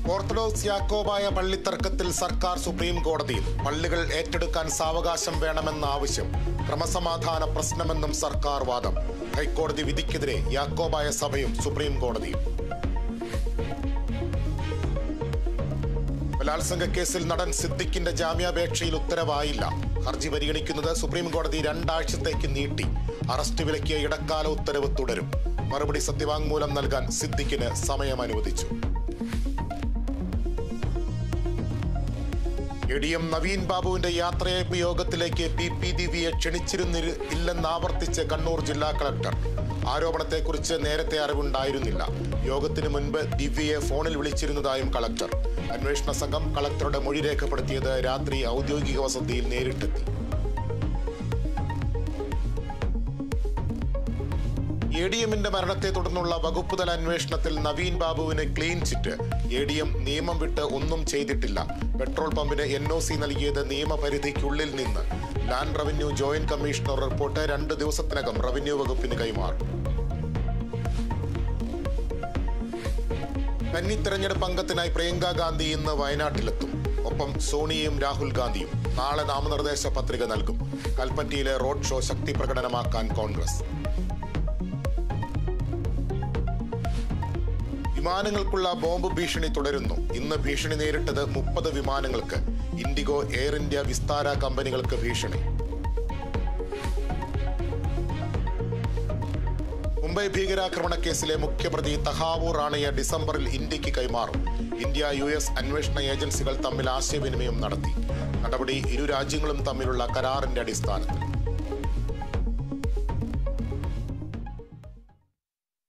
orthodox Yakobaya പള്ളിത്തർക്കത്തിൽ സർക്കാർ supreme കോടതിയിൽ പള്ളികൾ ഏറ്റെടുക്കാൻ സാവകാശം വേണമെന്ന ആവശ്യം ക്രമസമാധാന പ്രശ്നമെന്നും സർക്കാർ വാദം ഹൈക്കോടതി വിധിക്കെതിരെ യാക്കോബായ സഭയും സുപ്രീം കോടതിയും ബലാത്സംഗ കേസിൽ നടൻ സിദ്ദിഖിന്റെ ജാമ്യാപേക്ഷയിൽ ഉത്തരവായില്ല ഹർജി പരിഗണിക്കുന്നത് സുപ്രീം കോടതി രണ്ടാഴ്ചത്തേക്ക് നീട്ടി അറസ്റ്റ് വിലക്കിയ ഇടക്കാല ഉത്തരവ് തുടരും മറുപടി സത്യവാങ്മൂലം നൽകാൻ സിദ്ദിഖിന് സമയം അനുവദിച്ചു എ ഡി എം നവീൻ ബാബുവിന്റെ യാത്രയയപ്പ് യോഗത്തിലേക്ക് പി പി ദിവ്യയെ ക്ഷണിച്ചിരുന്നില്ല ഇല്ലെന്നാവർത്തിച്ച് കണ്ണൂർ ജില്ലാ കളക്ടർ ആരോപണത്തെക്കുറിച്ച് നേരത്തെ അറിവുണ്ടായിരുന്നില്ല യോഗത്തിന് മുൻപ് ദിവ്യയെ ഫോണിൽ വിളിച്ചിരുന്നതായും കളക്ടർ അന്വേഷണ സംഘം കളക്ടറുടെ മൊഴി രേഖപ്പെടുത്തിയത് രാത്രി ഔദ്യോഗിക വസതിയിൽ നേരിട്ടെത്തി എ ഡി എമ്മിന്റെ മരണത്തെ തുടർന്നുള്ള വകുപ്പുതല അന്വേഷണത്തിൽ നവീൻ ബാബുവിന് clean chit A D M നിയമം വിട്ട് ഒന്നും ചെയ്തിട്ടില്ല പെട്രോൾ പമ്പിന് എൻ ഒ സി നൽകിയത് നിയമപരിധിക്കുള്ളിൽ നിന്ന് land revenue joint commissioner report രണ്ട് ദിവസത്തിനകം റവന്യൂ വകുപ്പിന് കൈമാറും കന്നി തെരഞ്ഞെടുപ്പ് അംഗത്തിനായി പ്രിയങ്ക ഗാന്ധി ഇന്ന് വയനാട്ടിലെത്തും ഒപ്പം സോണിയയും രാഹുൽ ഗാന്ധിയും നാളെ നാമനിർദ്ദേശ പത്രിക നൽകും കൽപ്പറ്റയിലെ റോഡ് ഷോ ശക്തി പ്രകടനമാക്കാൻ കോൺഗ്രസ് വിമാനങ്ങൾക്കുള്ള ബോംബ് ഭീഷണി തുടരുന്നു ഇന്ന് ഭീഷണി നേരിട്ടത് മുപ്പത് വിമാനങ്ങൾക്ക് ഇൻഡിഗോ എയർ ഇന്ത്യ വിസ്താര കമ്പനികൾക്ക് ഭീഷണി മുംബൈ ഭീകരാക്രമണ കേസിലെ മുഖ്യപ്രതി തഹാവൂർ റാണയെ ഡിസംബറിൽ ഇന്ത്യക്ക് കൈമാറും ഇന്ത്യ യു എസ് അന്വേഷണ ഏജൻസികൾ തമ്മിൽ ആശയവിനിമയം നടത്തി നടപടി ഇരു രാജ്യങ്ങളും തമ്മിലുള്ള കരാറിന്റെ അടിസ്ഥാനത്തിൽ